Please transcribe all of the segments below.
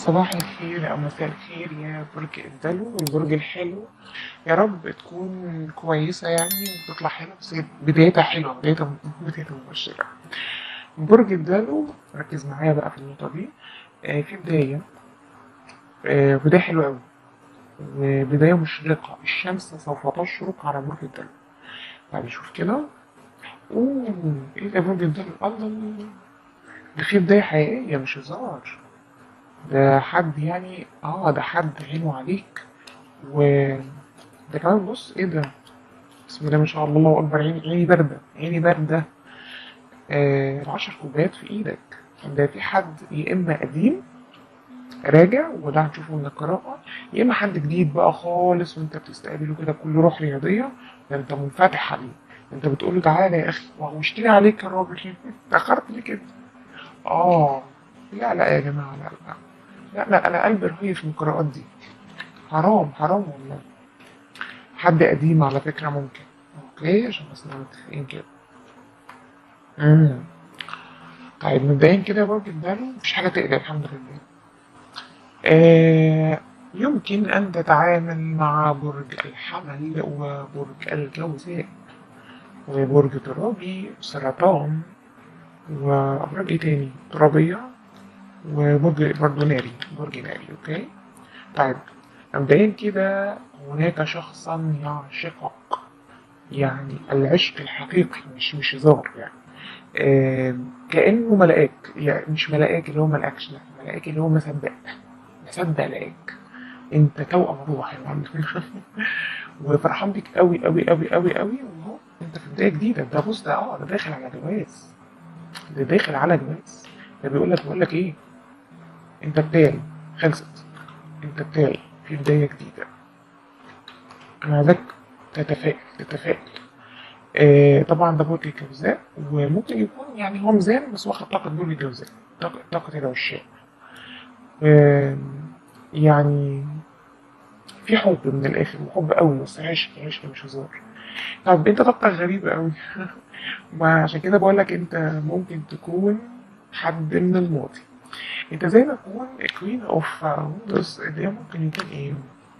صباح الخير أو مساء الخير يا برج الدلو البرج الحلو يا رب تكون كويسة يعني وتطلع حلوة بس بدايتها حلوة بدايتها بدايتها مبشرة برج الدلو ركز معايا بقى في النقطة دي آه في بداية آه بداية حلوة أوي وبداية مشرقة الشمس سوف تشرق على برج الدلو طيب نشوف كده اوه ايه ده برج الدلو الله ده في بداية حقيقية مش هزار ده حد يعني اه ده حد عينه عليك و ده كمان بص ايه ده بسم الله ما شاء الله الله اكبر عيني عيني باردة عيني باردة آه العشر كوبايات في ايدك ده في حد يا اما قديم راجع وده هنشوفه من القراءة يا اما حد جديد بقى خالص وانت بتستقبله كده بكل روح رياضية ده انت منفتح عليه انت بتقول له تعالى يا اخي وهو اشتري عليك يا راجل اتأخرت ليه كده اه لا لا يا جماعة لا لا لا لا انا قلبي رهيف من القراءات دي حرام حرام والله حد قديم على فكرة ممكن اوكي عشان بس نبقى متفقين كده امم طيب مبدئيا كده يا برج الدلو مفيش حاجة تقلق الحمد لله آه يمكن أن تتعامل مع برج الحمل وبرج الجوزاء وبرج ترابي سرطان وأبراج إيه تاني ترابية وبرج برضه ناري برج ناري أوكي طيب مبدئيا كده هناك شخصا يعشقك يعني العشق الحقيقي مش مش هزار يعني آه كأنه ملاك يعني مش ملاك اللي هو ملاكش لا ملاك اللي هو مصدق مصدق لقاك انت توأم روح يا معلم وفرحان بيك قوي قوي قوي قوي قوي وهو انت في بدايه جديده ده بص ده اه ده داخل على جواز ده داخل على جواز ده بيقول لك بيقول لك ايه انت بتاعي خلصت انت بتاعي في بدايه جديده انا عايزك تتفائل تتفائل آه طبعا ده برج الجوزاء وممكن يكون يعني هو ميزان بس واخد طاقة برج الجوزاء طاقة طاقة العشاق آه يعني في حب من الآخر وحب قوي بس عشق عشق مش هزار طب انت طاقتك غريبة قوي وعشان كده بقول لك انت ممكن تكون حد من الماضي انت زي ما تكون كوين اوف وندرز اللي هي ممكن يكون ايه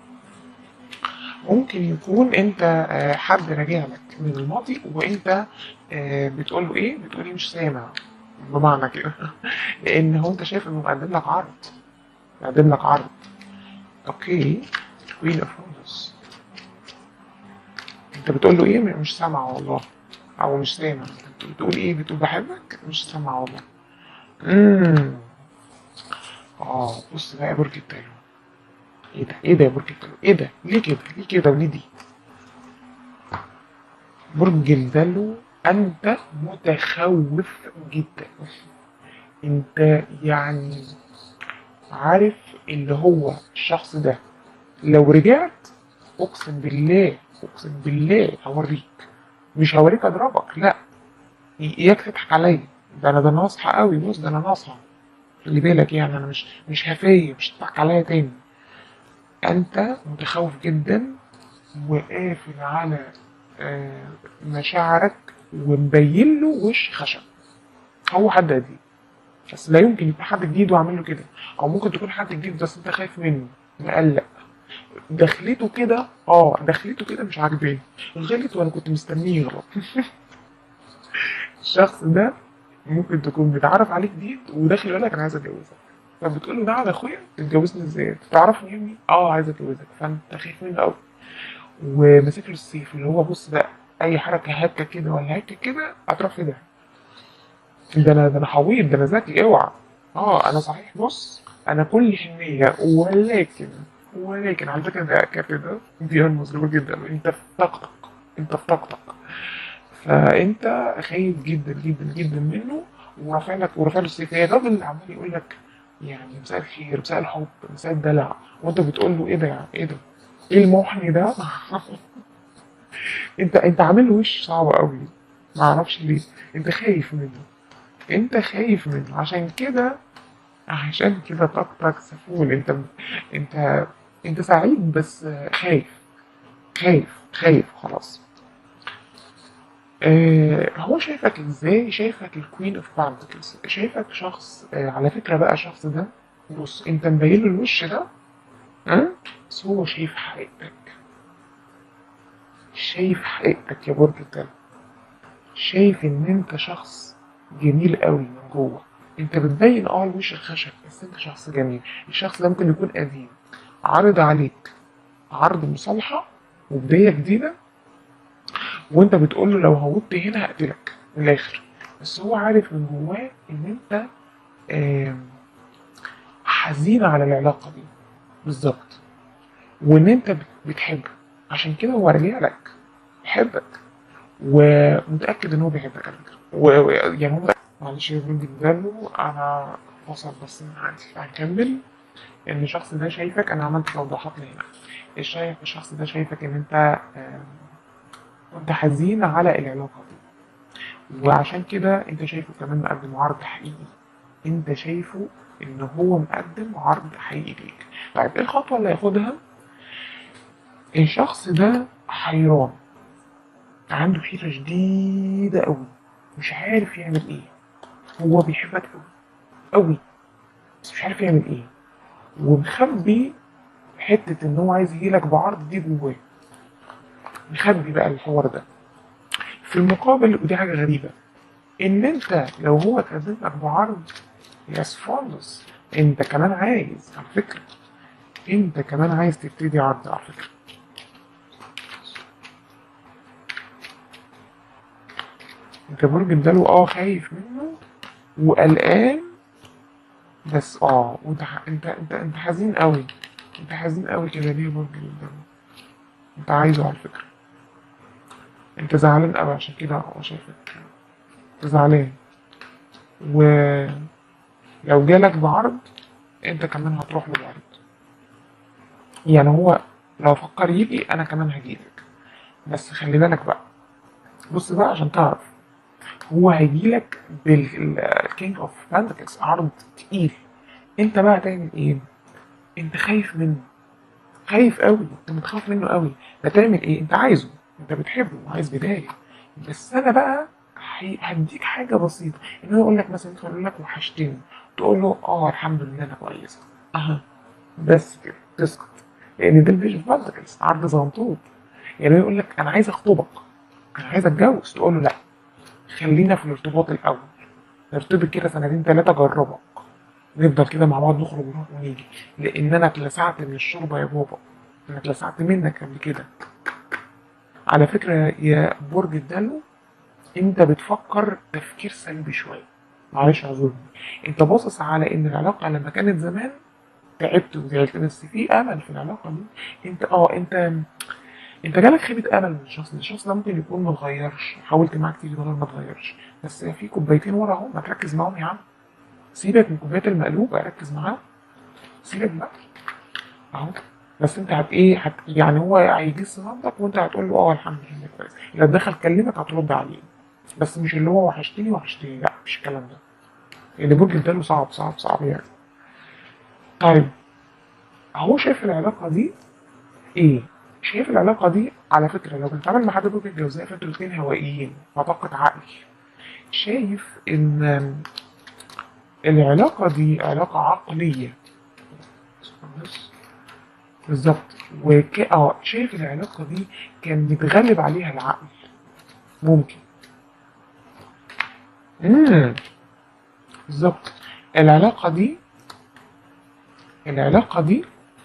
ممكن يكون انت حد راجع لك من الماضي وانت بتقول له ايه بتقول لي مش سامع بمعنى كده لان هو انت شايف انه مقدم لك عرض مقدم لك عرض اوكي كوين اوف وندرز انت بتقول له ايه مش سامع والله او مش سامع بتقول ايه بتقول بحبك مش سامع والله امم اه بص بقى برج الدلو ايه ده ايه ده يا برج الدلو ايه ده ليه كده ليه كده وليه دي برج الدلو انت متخوف جدا انت يعني عارف اللي هو الشخص ده لو رجعت اقسم بالله اقسم بالله هوريك مش هوريك اضربك لا اياك تضحك عليا ده انا ده انا ناصحة قوي بص ده انا ناصحة خلي بالك يعني انا مش مش هفاية مش هتضحك عليا تاني انت متخوف جدا وقافل على آه مشاعرك ومبين له وش خشب هو حد قديم بس لا يمكن يكون حد جديد وعامل له كده او ممكن تكون حد جديد بس انت خايف منه مقلق دخلته كده اه دخلته كده مش عاجباني غلط وانا كنت مستنيه يغلط الشخص ده ممكن تكون بتعرف عليه جديد وداخل يقول لك انا عايز اتجوزك فبتقول له نعم يا اخويا تتجوزني ازاي؟ تعرفني يعني؟ اه عايز اتجوزك فانت خايف منه قوي وماسك له السيف اللي هو بص بقى اي حركه هكه كده ولا هكه كده هتروح في ده ده انا ده انا حويط ده انا ذكي اوعى اه انا صحيح بص انا كل حنيه ولكن ولكن على فكره ده الكارت ده بيرمز لبرج جدا انت في طاقتك انت في طاقتك فانت خايف جدا جدا جدا منه ورافع لك ورافع له السيف هي الراجل اللي عمال يقول لك يعني مساء الخير مساء الحب مساء الدلع وانت بتقول له ايه ده يعني ايه ده ايه المحني ده انت انت عامل له وش صعب قوي ما اعرفش ليه انت خايف منه انت خايف منه عشان كده عشان كده طاقتك سفول انت انت انت سعيد بس خايف خايف خايف خلاص آه هو شايفك ازاي شايفك الكوين اوف بانتكلز شايفك شخص آه على فكرة بقى الشخص ده بص انت مبين له الوش ده ها بس هو شايف حقيقتك شايف حقيقتك يا برج الدلو شايف ان انت شخص جميل قوي من جوه انت بتبين اه الوش الخشب بس انت شخص جميل الشخص ده ممكن يكون قديم عارض عليك عرض مصالحة وبداية جديدة وانت بتقول له لو هوبت هنا هقتلك من الاخر بس هو عارف من جواه ان انت آم، حزين على العلاقة دي بالظبط وان انت بت- بتحبه عشان كده هو راجع لك بيحبك ومتأكد ان هو بيحبك على فكرة و- و- يعني هو معلش يا بنتي بداله انا فصل بس من عندي هنكمل ان الشخص ده شايفك انا عملت توضيحات هنا الشايف الشخص ده شايفك ان انت آم، انت حزين على العلاقة دي وعشان كده انت شايفه كمان مقدم عرض حقيقي انت شايفه ان هو مقدم عرض حقيقي ليك طيب ايه الخطوة اللي هياخدها الشخص ده حيران عنده حيرة شديدة قوي مش عارف يعمل ايه هو بيحبك قوي قوي بس مش عارف يعمل ايه ومخبي حتة ان هو عايز يجيلك بعرض دي جواه مخبي بقى الحوار ده في المقابل ودي حاجة غريبة ان انت لو هو اتقدم لك بعرض يس خالص انت كمان عايز على فكرة انت كمان عايز تبتدي عرض على فكرة انت برج الدلو اه خايف منه وقلقان بس اه وانت ح- انت انت انت حزين قوي انت حزين قوي كده ليه يا برج الدلو انت عايزه على فكرة انت زعلان قوي عشان كده هو شايفك انت زعلان ولو جالك بعرض انت كمان هتروح له بعرض يعني هو لو فكر يجي انا كمان هجيلك بس خلي بالك بقى بص بقى عشان تعرف هو هيجيلك بالكينج اوف بانتكس عرض تقيل انت بقى هتعمل ايه انت خايف منه خايف قوي انت متخاف منه قوي هتعمل ايه انت عايزه انت بتحبه وعايز بدايه بس انا بقى هي- هديك حاجه بسيطه ان هو يقول لك مثلا يقول لك وحشتني تقول له اه الحمد لله انا كويسه اها بس كده تسكت لان ده الفيجن بانتكس عرض زنطوط يعني يقول لك انا عايز اخطبك انا عايز اتجوز تقول له لا خلينا في الارتباط الاول نرتبط كده سنتين ثلاثه جربك نفضل كده مع بعض نخرج ونروح ونيجي لان انا اتلسعت من الشوربه يا بابا انا اتلسعت منك قبل كده على فكره يا برج الدلو انت بتفكر تفكير سلبي شويه معلش اعذرني انت باصص على ان العلاقه لما كانت زمان تعبت وزعلت بس في امل في العلاقه دي انت اه انت انت جالك خيبه امل من الشخص ده الشخص ده ممكن يكون ما اتغيرش حاولت معاه كتير يقول ما اتغيرش بس في كوبايتين ورا اهو ما تركز معاهم يا عم سيبك من كوبايات المقلوبه ركز معاه سيبك بقى اهو بس انت هت ايه هت يعني هو هيجس نبضك وانت هتقول له اه الحمد لله كويس لو دخل كلمك هترد عليه بس مش اللي هو وحشتني وحشتني لا مش الكلام ده لان برج الدلو صعب صعب صعب يعني طيب هو شايف العلاقه دي ايه شايف العلاقه دي على فكره لو بنتعامل مع حد برج الجوزاء فانتوا الاثنين هوائيين فطاقه عقل شايف ان العلاقه دي علاقه عقليه بس بالظبط وك... اه شايف العلاقة دي كان متغلب عليها العقل ممكن امم بالظبط العلاقة دي العلاقة دي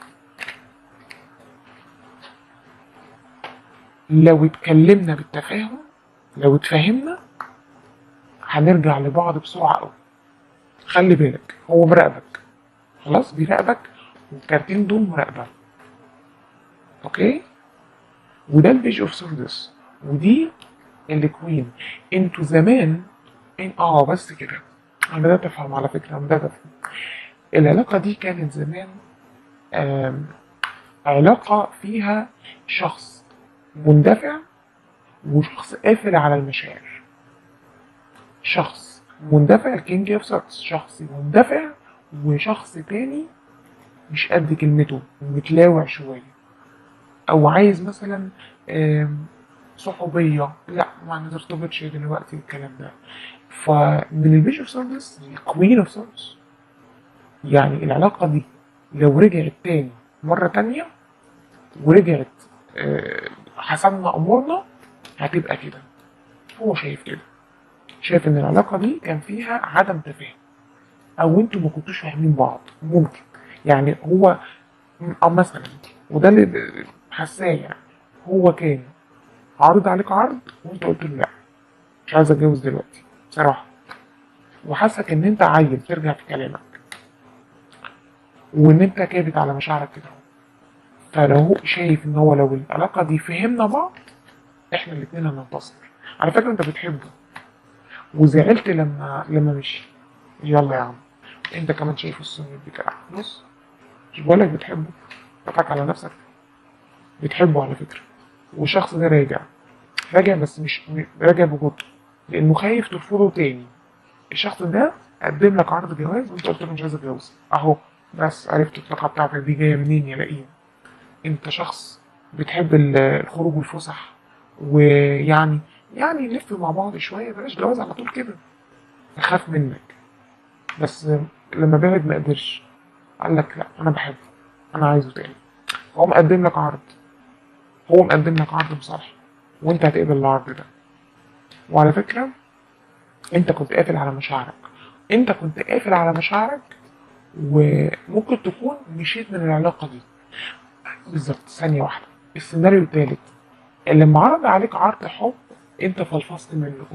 لو اتكلمنا بالتفاهم لو اتفاهمنا هنرجع لبعض بسرعة قوي خلي بالك هو مراقبك خلاص بيراقبك والكارتين دول مراقبة اوكي وده البيج اوف سوردس ودي الكوين انتوا زمان إن... اه بس كده انا بدات افهم على فكره انا بدات افهم العلاقه دي كانت زمان آم... علاقه فيها شخص مندفع وشخص قافل على المشاعر شخص مندفع الكينج اوف سورتس شخص مندفع وشخص تاني مش قد كلمته متلاوع شويه او عايز مثلا آم، صحوبيه لا ما نرتبطش دلوقتي الكلام ده فمن البيج اوف سوردس الكوين اوف سوردس يعني العلاقة دي لو رجعت تاني مرة تانية ورجعت آه، حسبنا أمورنا هتبقى كده هو شايف كده شايف إن العلاقة دي كان فيها عدم تفاهم أو أنتوا ما كنتوش فاهمين بعض ممكن يعني هو أو مثلا وده اللي حاساه يعني هو كان عارض عليك عرض وأنت قلت له لأ مش عايز أتجوز دلوقتي بصراحة وحاسك إن أنت عيل ترجع في كلامك وإن أنت كابت على مشاعرك كده فلو هو شايف إن هو لو العلاقة دي فهمنا بعض إحنا الاتنين هننتصر على فكرة أنت بتحبه وزعلت لما لما مشي يلا يا عم أنت كمان شايف السنة بتاعك بص مش بقولك بتحبه تضحك على نفسك بتحبه على فكرة والشخص ده راجع راجع بس مش راجع ببطء لأنه خايف ترفضه تاني الشخص ده قدم لك عرض جواز وانت قلت له مش عايز اتجوز اهو بس عرفت الطاقة بتاعتك دي جاية منين يا لئيم انت شخص بتحب ال- الخروج والفسح ويعني يعني نلف مع بعض شوية بلاش جواز على طول كده اخاف منك بس لما بعد ما قدرش قال لك لا انا بحبه انا عايزه تاني هو مقدم لك عرض هو مقدم لك عرض بصالح وانت هتقبل العرض ده وعلى فكرة انت كنت قافل على مشاعرك انت كنت قافل على مشاعرك وممكن تكون مشيت من العلاقة دي بالظبط ثانية واحدة السيناريو التالت اللي لما عرض عليك عرض حب انت فلفصت منه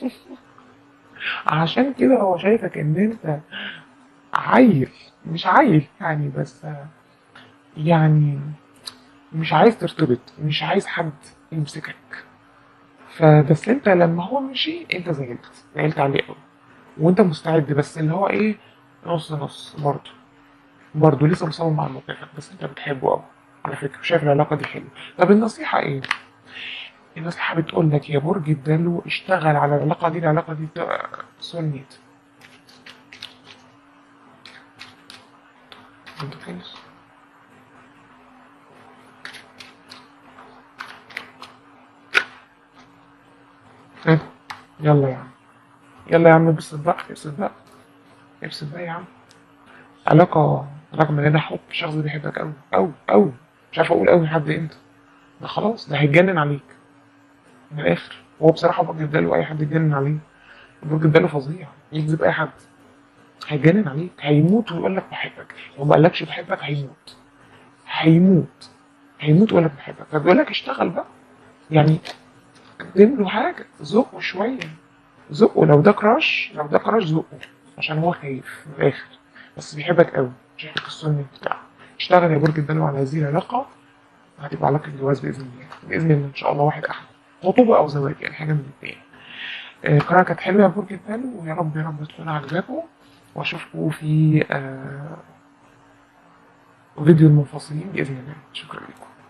عشان كده هو شايفك ان انت عيل مش عيل يعني بس يعني مش عايز ترتبط مش عايز حد يمسكك فبس انت لما هو مشي انت زعلت زعلت عليه قوي وانت مستعد بس اللي هو ايه نص نص برضه برضه لسه مصمم على موقفك بس انت بتحبه قوي على فكره شايف العلاقه دي حلوه طب النصيحه ايه النصيحه بتقول لك يا برج الدلو اشتغل على العلاقه دي العلاقه دي تبقى سنيت انت خلص ها يلا يا عم يلا يا عم ابسط بقى ابسط بقى ابسط بقى يا عم علاقة رغم ان انا حب الشخص ده بيحبك قوي قوي قوي مش عارف اقول قوي لحد امتى ده خلاص ده هيتجنن عليك من الاخر هو بصراحة برج الدلو اي حد يتجنن عليه برج الدلو فظيع يجذب اي حد هيتجنن عليك هيموت ويقول لك بحبك لو ما قالكش بحبك هيموت هيموت هيموت ويقول لك بحبك فبيقول لك اشتغل بقى يعني قدم له حاجة زقه شوية زقه لو ده كراش لو ده كراش زقه عشان هو خايف من الآخر بس بيحبك قوي شايفك السني بتاعه اشتغل يا برج الدلو على هذه العلاقة هتبقى علاقة جواز بإذن الله بإذن الله إن شاء الله واحد أحد خطوبة أو زواج يعني حاجة من الاتنين آه، القراءة كانت حلوة يا برج الدلو ويا رب يا رب تكون عجباكم وأشوفكم في آه، فيديو المنفصلين بإذن الله شكرا لكم